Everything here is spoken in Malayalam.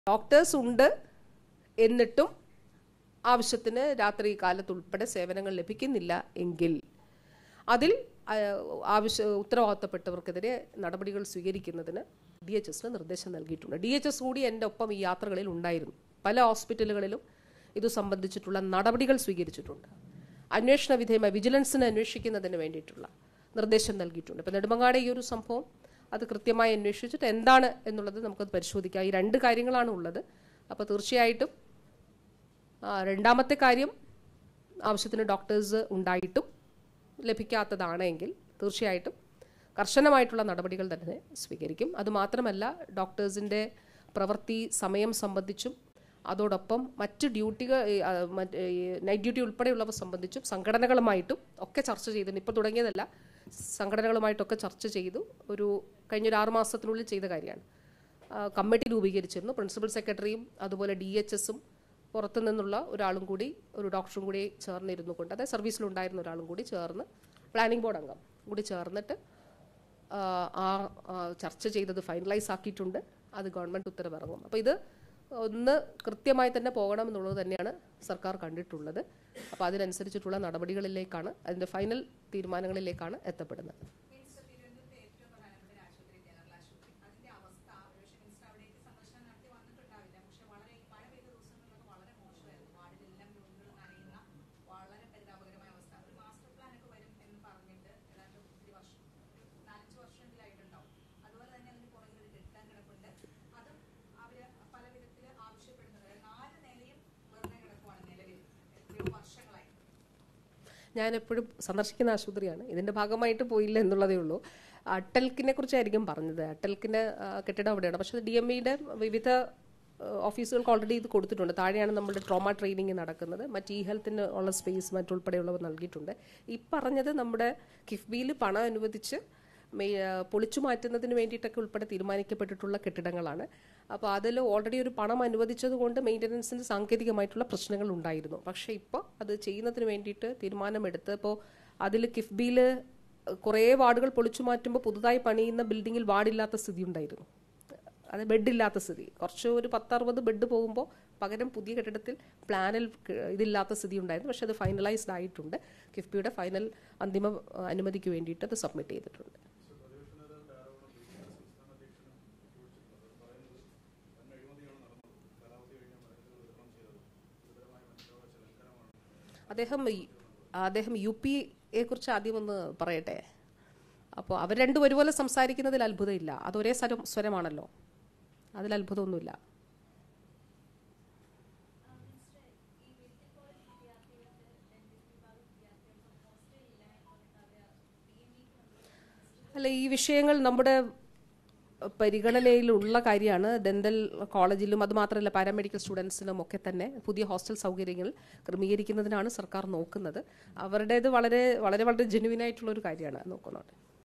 ഡോക്ടേഴ്സ് ഉണ്ട് എന്നിട്ടും ആവശ്യത്തിന് രാത്രി കാലത്ത് ഉൾപ്പെടെ സേവനങ്ങൾ ലഭിക്കുന്നില്ല എങ്കിൽ അതിൽ ആ, ആവശ്യ ഉത്തരവാദിത്തപ്പെട്ടവർക്കെതിരെ നടപടികൾ സ്വീകരിക്കുന്നതിന് ഡി എച്ച് എസിന് നിർദ്ദേശം നൽകിയിട്ടുണ്ട് ഡി എച്ച് എസ് കൂടി എൻ്റെ ഒപ്പം ഈ യാത്രകളിൽ ഉണ്ടായിരുന്നു പല ഹോസ്പിറ്റലുകളിലും ഇത് സംബന്ധിച്ചിട്ടുള്ള നടപടികൾ സ്വീകരിച്ചിട്ടുണ്ട് അന്വേഷണ വിധേയമായി വിജിലൻസിന് അന്വേഷിക്കുന്നതിന് വേണ്ടിയിട്ടുള്ള നിർദ്ദേശം നൽകിയിട്ടുണ്ട് ഇപ്പം നെടുമങ്ങാട് ഈ ഒരു സംഭവം അത് കൃത്യമായി അന്വേഷിച്ചിട്ട് എന്താണ് എന്നുള്ളത് നമുക്കത് പരിശോധിക്കാം ഈ രണ്ട് കാര്യങ്ങളാണ് ഉള്ളത് അപ്പോൾ തീർച്ചയായിട്ടും ആ, രണ്ടാമത്തെ കാര്യം ആവശ്യത്തിന് ഡോക്ടേഴ്സ് ഉണ്ടായിട്ടും ലഭിക്കാത്തതാണെങ്കിൽ തീർച്ചയായിട്ടും കർശനമായിട്ടുള്ള നടപടികൾ തന്നെ സ്വീകരിക്കും അതുമാത്രമല്ല ഡോക്ടേഴ്സിൻ്റെ പ്രവൃത്തി സമയം സംബന്ധിച്ചും അതോടൊപ്പം മറ്റ് ഡ്യൂട്ടികൾ ഈ, ആ, മറ്റ് ഈ നൈറ്റ് ഡ്യൂട്ടി ഉൾപ്പെടെയുള്ളവ സംബന്ധിച്ചും സംഘടനകളുമായിട്ടും ഒക്കെ ചർച്ച ചെയ്തിട്ടുണ്ട് ഇപ്പോൾ തുടങ്ങിയതല്ല സംഘടനകളുമായിട്ടൊക്കെ ചർച്ച ചെയ്തു ഒരു കഴിഞ്ഞൊരു ആറ് മാസത്തിനുള്ളിൽ ചെയ്ത കാര്യമാണ് ആ, കമ്മിറ്റി രൂപീകരിച്ചിരുന്നു പ്രിൻസിപ്പൽ സെക്രട്ടറിയും അതുപോലെ ഡി എച്ച് എസും പുറത്തു നിന്നുള്ള ഒരാളും കൂടി ഒരു ഡോക്ടറും കൂടി ചേർന്നിരുന്നു കൊണ്ട് അതായത് സർവീസിലുണ്ടായിരുന്ന ഒരാളും കൂടി ചേർന്ന് പ്ലാനിംഗ് ബോർഡ് അംഗം കൂടി ചേർന്നിട്ട് ആ, ആ ആ, ചർച്ച ചെയ്തത് ഫൈനലൈസ് ആക്കിയിട്ടുണ്ട് അത് ഗവൺമെൻറ് ഉത്തരവിറങ്ങും അപ്പോൾ ഇത് ഒന്ന് കൃത്യമായി തന്നെ പോകണം എന്നുള്ളത് തന്നെയാണ് സർക്കാർ കണ്ടിട്ടുള്ളത് അപ്പോൾ അതിനനുസരിച്ചിട്ടുള്ള നടപടികളിലേക്കാണ് അതിൻ്റെ ഫൈനൽ തീരുമാനങ്ങളിലേക്കാണ് എത്തപ്പെടുന്നത് മിനിസ്റ്റർ തിരുവനന്തപുരത്തെ ഏറ്റവും പ്രധാനപ്പെട്ട ഒരു ആശുപത്രി ജനറൽ ആശുപത്രി അതിന്റെ അവസ്ഥ ഒരുപക്ഷെ മിനിസ്റ്റർ അവിടേക്ക് സന്ദർശനം നടത്തി വന്നിട്ടുണ്ടാവില്ല പക്ഷെ വളരെ ഈ മഴ പെയ്ത ദിവസങ്ങളിലൊക്കെ വളരെ മോശമായിരുന്നു വാർഡിലെല്ലാം രോഗികൾ നനയുന്ന വളരെ പരിതാപകരമായ അവസ്ഥ ഒരു മാസ്റ്റർ പ്ലാൻ ഒക്കെ വരും എന്ന് പറഞ്ഞിട്ട് ഏതാണ്ട് ഒത്തിരി വർഷം ഒരു നാലഞ്ച് വർഷമെങ്കിലായിട്ടുണ്ടാവും അതുപോലെ തന്നെ അതിന് പുറകിൽ ഒരു കെട്ടാൻ കിടപ്പുണ്ട് അതും അവര് പല വിധത്തിൽ ആവശ്യപ്പെടുന്നത് നാല് നിലയും വെറുതെ കിടക്കുവാണ് നിലവിൽ എത്രയോ വർഷങ്ങളായി ഞാൻ എപ്പോഴും സന്ദർശിക്കുന്ന ആശുപത്രിയാണ് ഇതിന്റെ ഭാഗമായിട്ട് പോയില്ല എന്നുള്ളതേ ഉള്ളൂ അട്ടൽക്കിനെ കുറിച്ചായിരിക്കും പറഞ്ഞത് അട്ടൽക്കിന്റെ ആ, കെട്ടിടം അവിടെയാണ് പക്ഷേ ഡി എം ഇയുടെ വിവിധ ആ, ഓഫീസുകൾക്ക് ഓൾറെഡി ഇത് കൊടുത്തിട്ടുണ്ട് താഴെയാണ് നമ്മുടെ ട്രോമ ട്രെയിനിങ് നടക്കുന്നത് മറ്റ് ഈ ഹെൽത്തിന് ഉള്ള സ്പേസ് മറ്റുൾപ്പെടെയുള്ളവ നൽകിയിട്ടുണ്ട് ഈ പറഞ്ഞത് നമ്മുടെ കിഫ്ബിയിൽ പണം അനുവദിച്ച് മെയ്- ആ, പൊളിച്ചു മാറ്റുന്നതിന് വേണ്ടിയിട്ടൊക്കെ ഉൾപ്പെടെ തീരുമാനിക്കപ്പെട്ടിട്ടുള്ള കെട്ടിടങ്ങളാണ് അപ്പോൾ അതിൽ ഓൾറെഡി ഒരു പണം അനുവദിച്ചത് കൊണ്ട് മെയിൻ്റനൻസിന് സാങ്കേതികമായിട്ടുള്ള പ്രശ്നങ്ങൾ ഉണ്ടായിരുന്നു പക്ഷേ ഇപ്പോൾ അത് ചെയ്യുന്നതിന് വേണ്ടിയിട്ട് തീരുമാനമെടുത്ത് ഇപ്പോൾ അതിൽ കിഫ്ബിയിൽ കുറേ വാർഡുകൾ പൊളിച്ചു മാറ്റുമ്പോൾ പുതുതായി പണിയുന്ന ബിൽഡിങ്ങിൽ വാർഡില്ലാത്ത സ്ഥിതി ഉണ്ടായിരുന്നു അത് ബെഡില്ലാത്ത സ്ഥിതി കുറച്ച് ഒരു പത്തറുപത് ബെഡ് പോകുമ്പോൾ പകരം പുതിയ കെട്ടിടത്തിൽ പ്ലാനിൽ ക- ഇതില്ലാത്ത സ്ഥിതി ഉണ്ടായിരുന്നു പക്ഷേ അത് ഫൈനലൈസ്ഡ് ആയിട്ടുണ്ട് കിഫ്ബിയുടെ ഫൈനൽ അന്തിമ ആ, അനുമതിക്ക് വേണ്ടിയിട്ട് അത് സബ്മിറ്റ് ചെയ്തിട്ടുണ്ട് അദ്ദേഹം ഈ- അദ്ദേഹം യു പിയെ കുറിച്ച് ആദ്യം ഒന്ന് പറയട്ടെ അപ്പോൾ അവർ രണ്ടും ഒരുപോലെ സംസാരിക്കുന്നതിൽ അത്ഭുതമില്ല അത് ഒരേ സ്വരം സ്വരമാണല്ലോ അതിൽ അത്ഭുതമൊന്നുമില്ല അല്ല ഈ വിഷയങ്ങൾ നമ്മുടെ പരിഗണനയിലുള്ള കാര്യമാണ് ഡെന്തൽ കോളേജിലും അതുമാത്രമല്ല പാരാമെഡിക്കൽ സ്റ്റുഡൻസിനും ഒക്കെ തന്നെ പുതിയ ഹോസ്റ്റൽ സൗകര്യങ്ങൾ ക്രമീകരിക്കുന്നതിനാണ് സർക്കാർ നോക്കുന്നത് അവരുടേത് വളരെ വളരെ വളരെ ജെന്യുവിൻ ആയിട്ടുള്ള ഒരു കാര്യമാണ് നോക്കുന്നത്